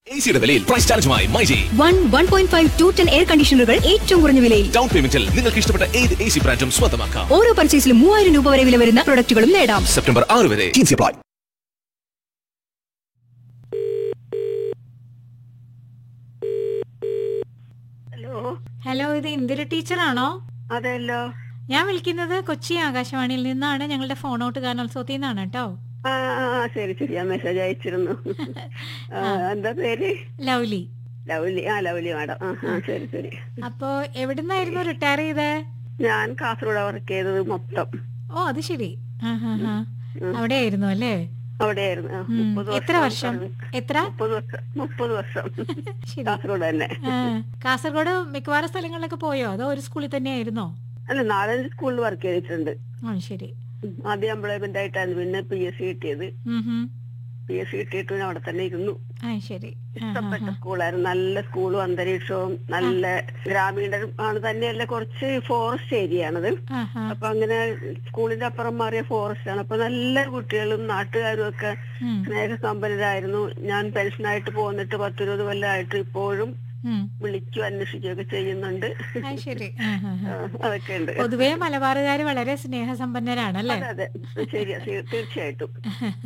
എസിയുടെ വിലയിൽ പ്രൈസ് ചാലഞ്ചുമായി myG one one point five two ten air കണ്ടീഷണറുകൾ ഏറ്റവും കുറഞ്ഞ വിലയിൽ ഡൗൺ പേയ്മെന്റിൽ നിങ്ങൾക്ക് ഇഷ്ടപ്പെട്ട ഏത് എ സി ബ്രാൻഡും സ്വന്തമാക്കാം ഓരോ പർച്ചേസിലും മൂവായിരം രൂപ വരെ വില വരുന്ന പ്രൊഡക്റ്റുകളും നേടാം സെപ്റ്റംബർ ആറ് വരെ അപ്ലൈ ഹലോ ഹലോ ഇത് ഇന്ദിര ടീച്ചറാണോ അതെല്ലോ ഞാൻ വിളിക്കുന്നത് കൊച്ചി ആകാശവാണിയിൽ നിന്നാണ് ഞങ്ങളുടെ ഫോൺ ഔട്ട് ഗാനോത്സവത്തിൽ നിന്നാണ് കേട്ടോ ആ ആ, ആ, ശരി ശരി ഞാൻ മെസ്സേജ് അയച്ചിരുന്നു ആ, എന്താ പേര് ലൗലി ലവ്ലി ആ ലവ്ലി മാഡം ആ ആ ശരി ശരി അപ്പോ എവിടുന്നായിരുന്നു റിട്ടയർ ചെയ്തേ ഞാൻ കാസർഗോഡ് വർക്ക് ചെയ്തത് മൊത്തം ഓ അത് ശരി ആ ഹാ ഹാ അവിടെ ആയിരുന്നു അല്ലേ അവിടെയായിരുന്നു ആ, ഉം. മുപ്പത് എത്ര വർഷം എത്ര മുപ്പത് വർഷം മുപ്പത് വർഷം ശരി കാസർഗോഡ് തന്നെ ആ, കാസർഗോഡ് മിക്കവാറും സ്ഥലങ്ങളിലൊക്കെ പോയോ അതോ ഒരു സ്കൂളിൽ തന്നെയായിരുന്നോ അല്ല നാലഞ്ച് സ്കൂളിൽ വർക്ക് ചെയ്തിട്ടുണ്ട് ആ ശരി ഉം. ആദ്യം എംപ്ലോയ്മെന്റ് ആയിട്ടാണ് പിന്നെ പി എസ് സി കിട്ടിയത് ഉം ഹും. പി എസ് സി കിട്ടിയിട്ട് പിന്നെ അവിടെ തന്നെ ഇരുന്നു ആ ശരി ആ, ആ, ഇഷ്ടപ്പെട്ട ആ. സ്കൂളായിരുന്നു നല്ല സ്കൂളും അന്തരീക്ഷവും നല്ല ഗ്രാമീണ ആണ് തന്നെയല്ല കുറച്ച് ഫോറസ്റ്റ് ഏരിയ ആണത് ആ, ആ. അപ്പൊ അങ്ങനെ സ്കൂളിന്റെ അപ്പുറം മാറിയ ഫോറസ്റ്റ് ആണ് അപ്പൊ നല്ല കുട്ടികളും നാട്ടുകാരും ഒക്കെ ഉം, സ്നേഹസമ്പന്നരായിരുന്നു ഞാൻ പെൻഷനായിട്ട് പോന്നിട്ട് പത്തിരുപത് കൊല്ലമായിട്ട് ഇപ്പോഴും ഉം. വിളിക്കും അന്വേഷിക്കുകയൊക്കെ ചെയ്യുന്നുണ്ട് ആ ശരി ആ, ആ, ആ. ആ, അതൊക്കെ ഉണ്ട് പൊതുവേ മലബാറുകാര് വളരെ സ്നേഹസമ്പന്നരാണല്ലേ അതെ അതെ ശരിയാ തീർച്ചയായിട്ടും